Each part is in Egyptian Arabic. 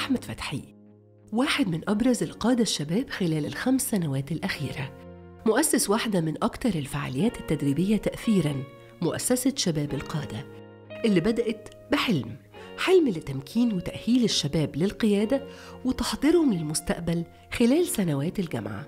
أحمد فتحي واحد من أبرز القادة الشباب خلال الخمس سنوات الأخيرة مؤسس واحدة من أكثر الفعاليات التدريبية تأثيراً مؤسسة شباب القادة اللي بدأت بحلم حلم لتمكين وتأهيل الشباب للقيادة وتحضيرهم للمستقبل خلال سنوات الجامعة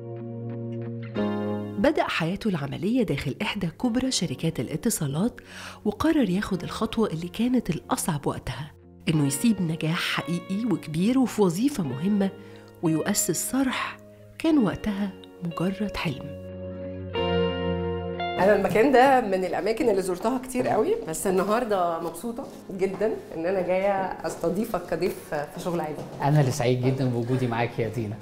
بدأ حياته العملية داخل إحدى كبرى شركات الاتصالات وقرر ياخد الخطوة اللي كانت الأصعب وقتها إنه يسيب نجاح حقيقي وكبير وفي وظيفة مهمة ويؤسس صرح كان وقتها مجرد حلم انا المكان ده من الاماكن اللي زرتها كتير قوي بس النهارده مبسوطه جدا ان انا جايه استضيفك كضيف في شغل عادي انا اللي سعيد جدا بوجودي معاك يا دينا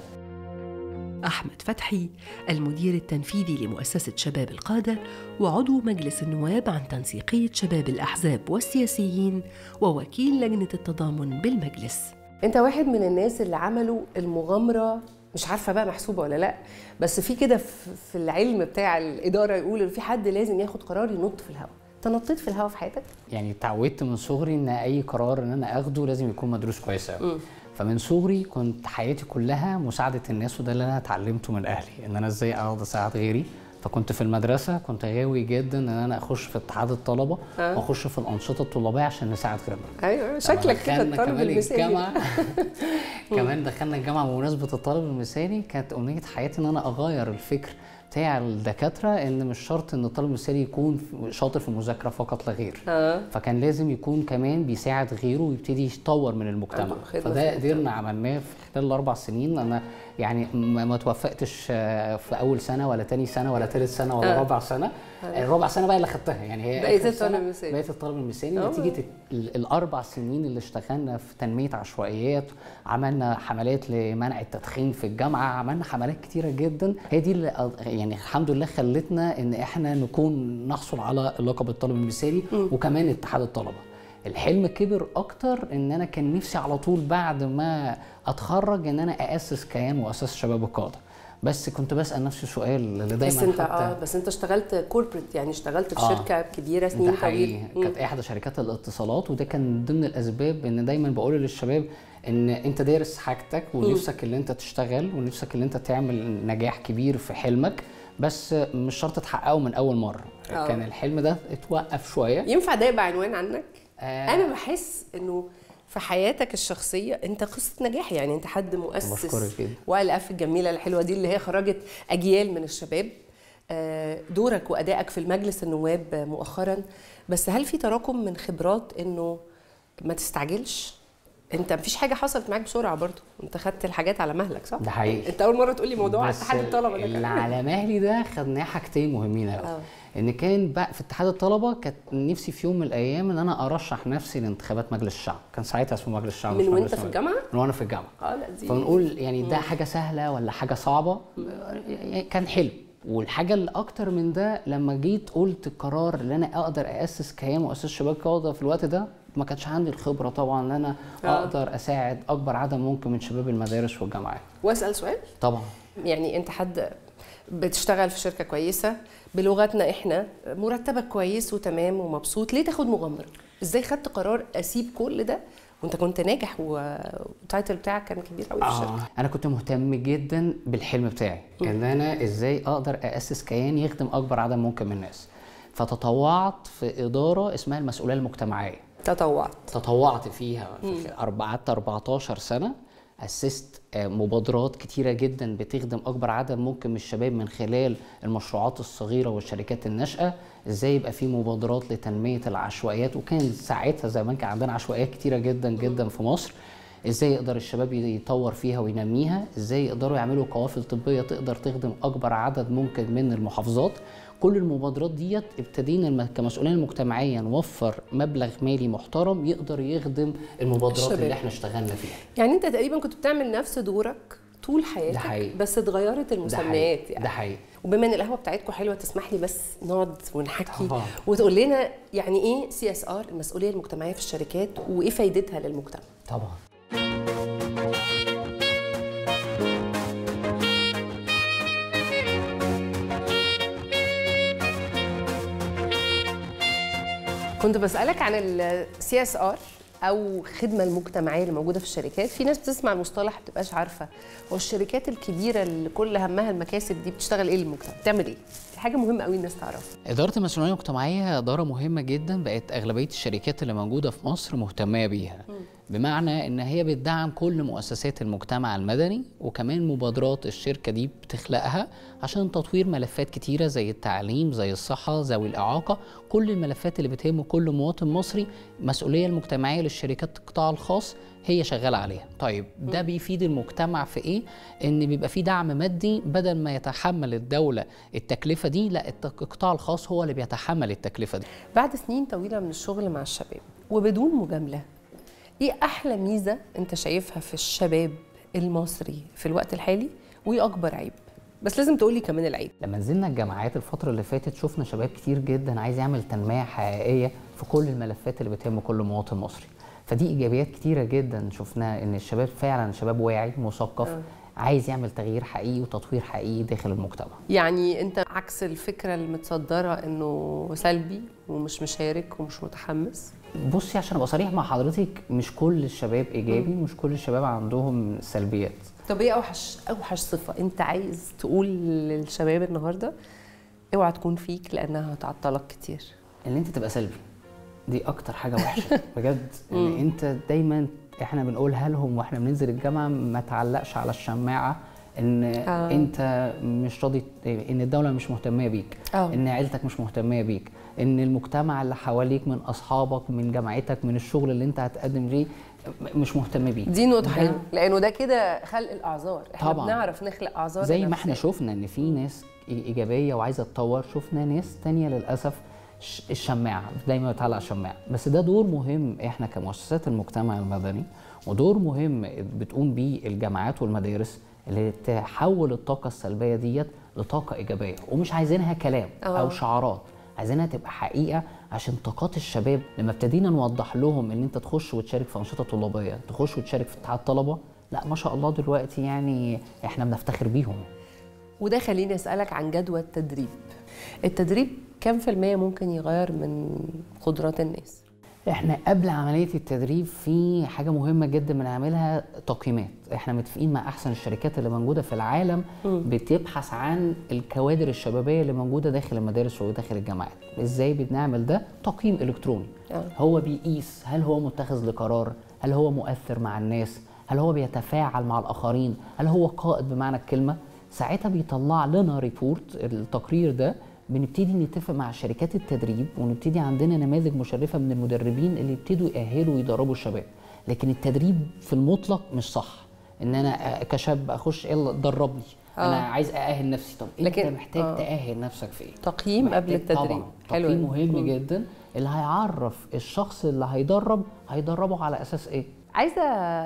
أحمد فتحي المدير التنفيذي لمؤسسة شباب القادة وعضو مجلس النواب عن تنسيقية شباب الأحزاب والسياسيين ووكيل لجنة التضامن بالمجلس انت واحد من الناس اللي عملوا المغامره مش عارفه بقى محسوبه ولا لا بس في كده في في العلم بتاع الاداره يقول ان في حد لازم ياخد قرار ينط في الهواء انت نطيت في الهواء في حياتك يعني اتعودت من صغري ان اي قرار ان انا اخده لازم يكون مدروس كويس قوي فمن صغري كنت حياتي كلها مساعده الناس وده اللي انا اتعلمته من اهلي ان انا ازاي اقعد اساعد غيري فكنت في المدرسه كنت غاوي جدا ان انا اخش في اتحاد الطلبه آه. واخش في الانشطه الطلابيه عشان نساعد غيرنا ايوه شكلك كده دخلنا الطالب كمان المثالي الجامعه كمان دخلنا الجامعه بمناسبه الطالب المثالي كانت امنيه حياتي ان انا اغير الفكر بتاع الدكاتره ان مش شرط ان الطالب المثالي يكون في- شاطر في المذاكره فقط لا غير اه فكان لازم يكون كمان بيساعد غيره ويبتدي يطور من المجتمع عنده خدمة فده في المجتمع. قدرنا عملناه في خلال الاربع سنين انا يعني ما ما توفقتش آه، في اول سنه ولا تاني سنه ولا تالت سنه ولا آه. رابع سنه الرابع سنه بقى اللي خدتها يعني هي بقيت آخر الطالب سنة المثالي. بقيت الطالب المثالي آه. نتيجه ال- الاربع سنين اللي اشتغلنا في تنميه عشوائيات عملنا حملات لمنع التدخين في الجامعه عملنا حملات كتيره جدا هي دي اللي أ- يعني الحمد لله خلتنا ان احنا نكون نحصل على لقب الطالب المثالي وكمان اتحاد الطلبه الحلم كبر اكتر ان انا كان نفسي على طول بعد ما اتخرج ان انا اسس كيان مؤسسه شباب القاده بس كنت بسال نفسي سؤال اللي دايما بس انت حتى اه بس انت اشتغلت كوربريت يعني اشتغلت في آه. شركه كبيره ده سنين حقيقي طويله مم. كانت احدى شركات الاتصالات وده كان من ضمن الاسباب ان دايما بقول للشباب ان انت دارس حاجتك ونفسك اللي انت تشتغل ونفسك اللي انت تعمل نجاح كبير في حلمك بس مش شرط تحققه من اول مره آه. كان الحلم ده اتوقف شويه ينفع ده يبقى عنوان عنك آه. انا بحس انه في حياتك الشخصيه انت قصه نجاح يعني انت حد مؤسس بشكرك جدا. والف الجميله الحلوه دي اللي هي خرجت اجيال من الشباب آه، دورك وادائك في المجلس النواب مؤخرا بس هل في تراكم من خبرات انه ما تستعجلش انت مفيش حاجه حصلت معاك بسرعه برضو انت خدت الحاجات على مهلك صح ده حقيقي انت اول مره تقول لي موضوع بس اتحاد الطلبه ده اللي كمان. على مهلي ده خدناه حاجتين مهمين قوي آه. ان كان بقى في اتحاد الطلبه كانت نفسي في يوم من الايام ان انا ارشح نفسي لانتخابات مجلس الشعب كان ساعتها اسمه مجلس الشعب من مش وانت مجلس في النواب. الجامعه من وانا في الجامعه اه لا دي فنقول يعني ده حاجه سهله ولا حاجه صعبه يعني كان حلو والحاجه اللي اكتر من ده لما جيت قلت القرار اللي انا اقدر اسس كيان مؤسسه شباب قاده في الوقت ده ما كانش عندي الخبره طبعا ان انا آه. اقدر اساعد اكبر عدد ممكن من شباب المدارس والجامعات واسال سؤال طبعا يعني انت حد بتشتغل في شركه كويسه بلغتنا احنا مرتبك كويس وتمام ومبسوط ليه تاخد مغامره ازاي خدت قرار اسيب كل ده وانت كنت ناجح والتايتل بتاعك كان كبير قوي في الشركه آه. انا كنت مهتم جدا بالحلم بتاعي ان انا ازاي اقدر اسس كيان يخدم اكبر عدد ممكن من الناس فتطوعت في اداره اسمها المسؤوليه المجتمعيه تطوعت تطوعت فيها في أربع- قعدت 14 سنه اسست آه، مبادرات كتيره جدا بتخدم اكبر عدد ممكن من الشباب من خلال المشروعات الصغيره والشركات الناشئه ازاي يبقى في مبادرات لتنميه العشوائيات وكان ساعتها زمان كان عندنا عشوائيات كتيره جدا جدا في مصر ازاي يقدر الشباب يطور فيها وينميها ازاي يقدروا يعملوا قوافل طبيه تقدر تخدم اكبر عدد ممكن من المحافظات كل المبادرات ديت ابتدينا الم- كمسؤولين المجتمعيه نوفر مبلغ مالي محترم يقدر يخدم المبادرات الشباب. اللي احنا اشتغلنا فيها يعني انت تقريبا كنت بتعمل نفس دورك طول حياتك ده حقيقي. بس اتغيرت ده المسميات حقيقي يعني ده حقيقي وبما ان القهوه بتاعتكم حلوه تسمح لي بس نقعد ونحكي طبعا. وتقول لنا يعني ايه سي اس ار المسؤوليه المجتمعيه في الشركات وايه فايدتها للمجتمع طبعا كنت بسالك عن السي اس ار او الخدمه المجتمعيه اللي موجوده في الشركات في ناس بتسمع المصطلح ما بتبقاش عارفه هو الشركات الكبيره اللي كل همها المكاسب دي بتشتغل ايه للمجتمع بتعمل ايه دي حاجه مهمه قوي الناس تعرفها إدارة المسؤولية المجتمعية إدارة مهمة جدا بقت أغلبية الشركات اللي موجودة في مصر مهتمة بيها بمعنى إن هي بتدعم كل مؤسسات المجتمع المدني وكمان مبادرات الشركة دي بتخلقها عشان تطوير ملفات كتيرة زي التعليم زي الصحة ذوي الإعاقة كل الملفات اللي بتهم كل مواطن مصري المسؤولية المجتمعية للشركات القطاع الخاص هي شغالة عليها طيب ده بيفيد المجتمع في إيه؟ إن بيبقى في دعم مادي بدل ما يتحمل الدولة التكلفة دي لا الت- القطاع الخاص هو اللي بيتحمل التكلفة دي بعد سنين طويله من الشغل مع الشباب وبدون مجامله ايه احلى ميزه انت شايفها في الشباب المصري في الوقت الحالي وايه اكبر عيب بس لازم تقولي كمان العيب لما نزلنا الجامعات الفترة اللي فاتت شفنا شباب كتير جدا عايز يعمل تنمية حقيقية في كل الملفات اللي بتهم كل مواطن مصري فدي إيجابيات كتيرة جدا شفناها إن الشباب فعلا شباب واعي مثقف عايز يعمل تغيير حقيقي وتطوير حقيقي داخل المجتمع يعني انت عكس الفكره المتصدره انه سلبي ومش مشارك ومش متحمس بصي عشان ابقى صريح مع حضرتك مش كل الشباب ايجابي مش كل الشباب عندهم سلبيات طب ايه اوحش اوحش صفه انت عايز تقول للشباب النهارده اوعى تكون فيك لانها هتعطلك كتير ان انت تبقى سلبي دي اكتر حاجه وحشه بجد ان انت دايما احنا بنقولها لهم واحنا بننزل الجامعه ما تعلقش على الشماعه ان آه. آه. انت مش راضي ان الدوله مش مهتمه بيك آه. ان عيلتك مش مهتمه بيك ان المجتمع اللي حواليك من اصحابك من جامعتك من الشغل اللي انت هتقدم ليه م- مش مهتم بيك دي نقطه ده حلوه لانه ده كده خلق الاعذار احنا طبعاً. بنعرف نخلق اعذار زي ما لنفسنا. احنا شفنا ان في ناس ايجابيه وعايزه تطور شفنا ناس تانية للاسف ش- الشماعه دايما بتعلق على الشماعه بس ده دور مهم احنا كمؤسسات المجتمع المدني ودور مهم بتقوم بيه الجامعات والمدارس اللي تحول الطاقه السلبيه ديت لطاقه ايجابيه ومش عايزينها كلام آه. او شعارات عايزينها تبقى حقيقه عشان طاقات الشباب لما ابتدينا نوضح لهم ان انت تخش وتشارك في انشطه طلابيه تخش وتشارك في اتحاد طلبه لا ما شاء الله دلوقتي يعني احنا بنفتخر بيهم وده خليني اسالك عن جدوى التدريب التدريب كم في المية ممكن يغير من قدرات الناس احنا قبل عمليه التدريب في حاجه مهمه جدا بنعملها تقييمات احنا متفقين مع احسن الشركات اللي موجوده في العالم بتبحث عن الكوادر الشبابيه اللي موجوده داخل المدارس وداخل الجامعات ازاي بنعمل ده تقييم الكتروني آه. هو بيقيس هل هو متخذ لقرار هل هو مؤثر مع الناس هل هو بيتفاعل مع الاخرين هل هو قائد بمعنى الكلمه ساعتها بيطلع لنا ريبورت التقرير ده بنبتدي نتفق مع شركات التدريب ونبتدي عندنا نماذج مشرفه من المدربين اللي يبتدوا يأهلوا ويدربوا الشباب لكن التدريب في المطلق مش صح ان انا كشاب اخش يلا دربني آه. انا عايز ااهل نفسي طب لكن- انت محتاج آه. تاهل نفسك في ايه تقييم قبل محتاج التدريب طبعا حلو تقييم ده. مهم جدا اللي هيعرف الشخص اللي هيدرب هيدربه على اساس ايه عايزه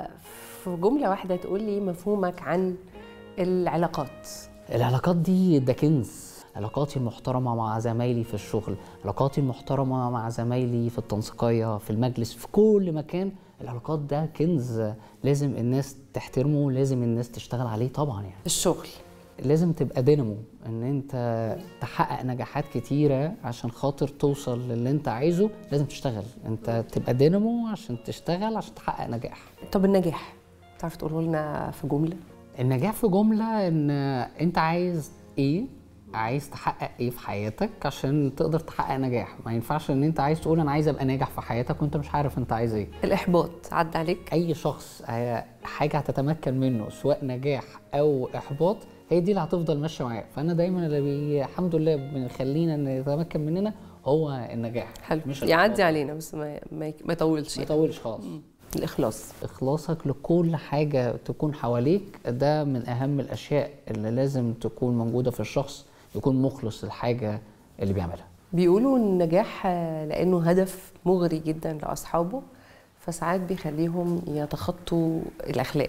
في جمله واحده تقول لي مفهومك عن العلاقات العلاقات دي ده كنز علاقاتي المحترمة مع زمايلي في الشغل علاقاتي المحترمة مع زمايلي في التنسيقية في المجلس في كل مكان العلاقات ده كنز لازم الناس تحترمه لازم الناس تشتغل عليه طبعا يعني الشغل لازم تبقى دينامو ان انت تحقق نجاحات كتيرة عشان خاطر توصل للي انت عايزه لازم تشتغل انت تبقى دينامو عشان تشتغل عشان تحقق نجاح طب النجاح تعرف تقوله لنا في جمله النجاح في جملة ان انت عايز ايه عايز تحقق ايه في حياتك عشان تقدر تحقق نجاح ما ينفعش ان انت عايز تقول انا عايز ابقى ناجح في حياتك وانت مش عارف انت عايز ايه الاحباط عدى عليك اي شخص ه- حاجة هتتمكن منه سواء نجاح او احباط هي دي اللي هتفضل ماشية معايا فانا دايما اللي بي... الحمد لله بنخلينا نتمكن مننا هو النجاح حلو مش يعدي الإحباط. علينا بس ما ما, ما يطولش ما يعني. يطولش خالص الاخلاص اخلاصك لكل حاجه تكون حواليك ده من اهم الاشياء اللي لازم تكون موجوده في الشخص يكون مخلص للحاجه اللي بيعملها بيقولوا ان النجاح آه، لانه هدف مغري جدا لاصحابه فساعات بيخليهم يتخطوا الاخلاق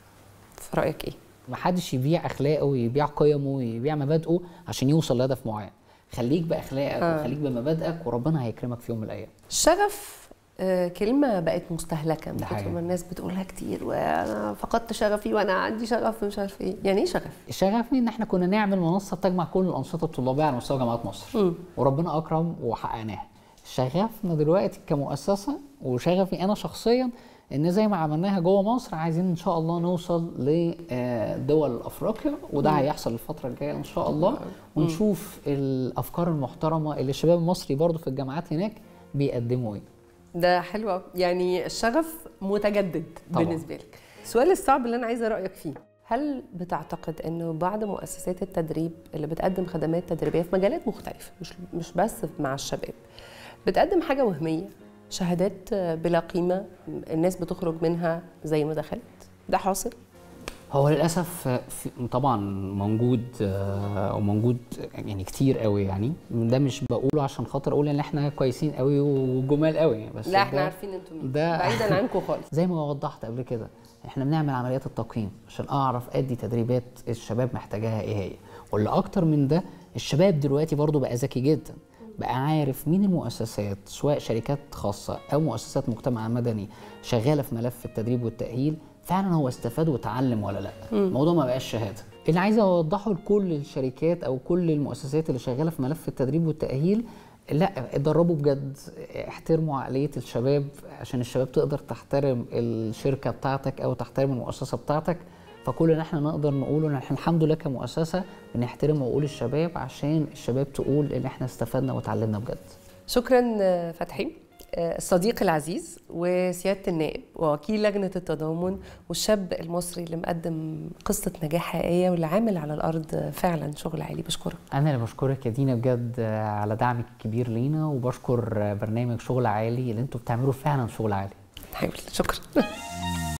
في رايك ايه محدش يبيع اخلاقه ويبيع قيمه ويبيع مبادئه عشان يوصل لهدف معين خليك باخلاقك آه. وخليك بمبادئك وربنا هيكرمك في يوم من الايام الشغف آه، كلمة بقت مستهلكة من ده كتر حقيقي. ما الناس بتقولها كتير وانا فقدت شغفي وانا عندي شغف مش عارف ايه يعني ايه شغف؟ شغفني ان احنا كنا نعمل منصه تجمع كل الانشطه الطلابيه على مستوى جامعات مصر مم. وربنا اكرم وحققناها شغفنا دلوقتي كمؤسسه وشغفي انا شخصيا ان زي ما عملناها جوه مصر عايزين ان شاء الله نوصل لدول افريقيا وده هيحصل الفتره الجايه ان شاء الله ونشوف الافكار المحترمه اللي الشباب المصري برضو في الجامعات هناك بيقدموا ايه ده حلو أوي. يعني الشغف متجدد طبعاً. بالنسبه لك السؤال الصعب اللي انا عايزه رايك فيه هل بتعتقد انه بعض مؤسسات التدريب اللي بتقدم خدمات تدريبيه في مجالات مختلفه مش مش بس مع الشباب بتقدم حاجه وهميه شهادات بلا قيمه الناس بتخرج منها زي ما دخلت ده حاصل هو للاسف في طبعا موجود آه، وموجود يعني كتير قوي يعني ده مش بقوله عشان خاطر اقول ان احنا كويسين قوي وجمال قوي بس لا احنا ده- عارفين انتوا مين ده- بعيدا عنكم خالص زي ما وضحت قبل كده احنا بنعمل عمليات التقييم عشان اعرف ادي تدريبات الشباب محتاجاها ايه هي واللي اكتر من ده الشباب دلوقتي برضو بقى ذكي جدا بقى عارف مين المؤسسات سواء شركات خاصة أو مؤسسات مجتمع مدني شغالة في ملف التدريب والتأهيل فعلا هو استفاد وتعلم ولا لا الموضوع ما بقاش شهادة اللي عايز أوضحه لكل الشركات أو كل المؤسسات اللي شغالة في ملف التدريب والتأهيل لا اتدربوا بجد احترموا عقلية الشباب عشان الشباب تقدر تحترم الشركة بتاعتك أو تحترم المؤسسة بتاعتك فكل اللي احنا نقدر نقوله ان احنا الحمد لله كمؤسسة بنحترم عقول الشباب عشان الشباب تقول ان احنا استفدنا وتعلمنا بجد شكرا آه، فتحي آه، الصديق العزيز وسياده النائب ووكيل لجنه التضامن والشاب المصري اللي مقدم قصه نجاح حقيقيه واللي عامل على الارض فعلا شغل عالي بشكرك انا اللي بشكرك يا دينا بجد على دعمك الكبير لينا وبشكر برنامج شغل عالي اللي انتوا بتعملوا فعلا شغل عالي نحاول شكرا